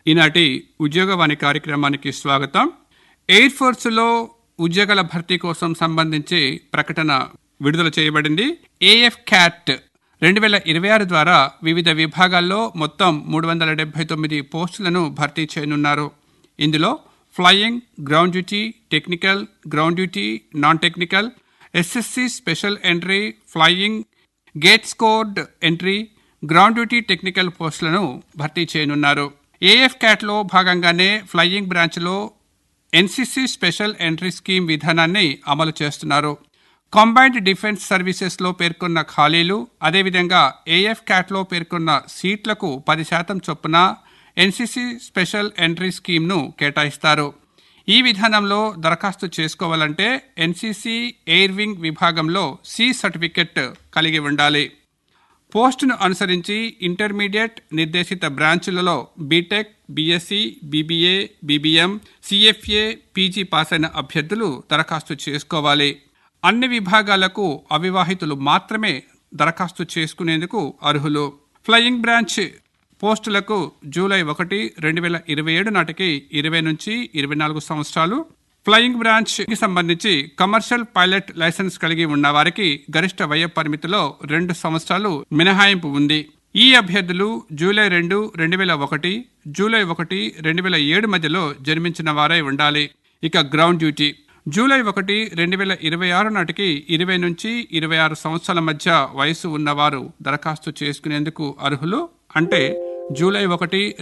ఈనాటి ఉద్యోగవాణి కార్యక్రమానికి స్వాగతం ఎయిర్ ఫోర్స్లో ఉద్యోగాల భర్తీ కోసం సంబంధించి ప్రకటన విడుదల చేయబడింది ఏఎఫ్ క్యాట్ రెండు వేల ఇరవై ఆరు ద్వారా వివిధ విభాగాల్లో మొత్తం మూడు వందల డెబ్బై తొమ్మిది పోస్టులను భర్తీ చేయనున్నారు ఇందులో flying ground duty technical ground duty non technical SSC special entry flying GATE scored entry ground duty technical పోస్టులను భర్తీ చేయనున్నారు ఏఎఫ్ క్యాట్లో భాగంగానే ఫ్లయింగ్ బ్రాంచ్లో ఎన్సిసి స్పెషల్ ఎంట్రీ స్కీమ్ విధానాన్ని అమలు చేస్తున్నారు కాంబైన్డ్ డిఫెన్స్ సర్వీసెస్లో పేర్కొన్న ఖాళీలు అదేవిధంగా ఏఎఫ్ క్యాట్లో పేర్కొన్న సీట్లకు పది శాతం చొప్పున ఎన్సిసి స్పెషల్ ఎంట్రీ స్కీమ్ను కేటాయిస్తారు ఈ విధానంలో దరఖాస్తు చేసుకోవాలంటే ఎన్సిసి ఎయిర్ వింగ్ విభాగంలో సి సర్టిఫికెట్ కలిగి ఉండాలి పోస్టును అనుసరించి ఇంటర్మీడియట్ నిర్దేశిత బ్రాంచులలో BTech BSc BBA BBM CFA PG pass అయిన అభ్యర్థులు దరఖాస్తు చేసుకోవాలి అన్ని విభాగాలకు అవివాహితులు మాత్రమే దరఖాస్తు చేసుకునేందుకు అర్హులు ఫ్లయింగ్ బ్రాంచ్ పోస్టులకు జూలై ఒకటి రెండు వేల ఇరవై ఏడు నాటికి ఇరవై నుంచి ఇరవై నాలుగు సంవత్సరాలు ఫ్లయింగ్ బ్రాంచ్ కి సంబంధించి కమర్షియల్ పైలట్ లైసెన్స్ కలిగి ఉన్న వారికి గరిష్ట వయ పరిమితిలో రెండు సంవత్సరాలు మినహాయింపు ఉంది ఈ అభ్యర్థులు జూలై రెండు రెండు వేల ఒకటి జూలై ఒకటి రెండు వేల ఏడు మధ్యలో జన్మించిన వారై ఉండాలి ఇక గ్రౌండ్ డ్యూటీ జూలై ఒకటి రెండు వేల ఇరవై ఆరు నాటికి ఇరవై నుంచి ఇరవై ఆరు సంవత్సరాల మధ్య వయసు ఉన్నవారు దరఖాస్తు చేసుకునేందుకు అర్హులు అంటే జూలై ఒకటి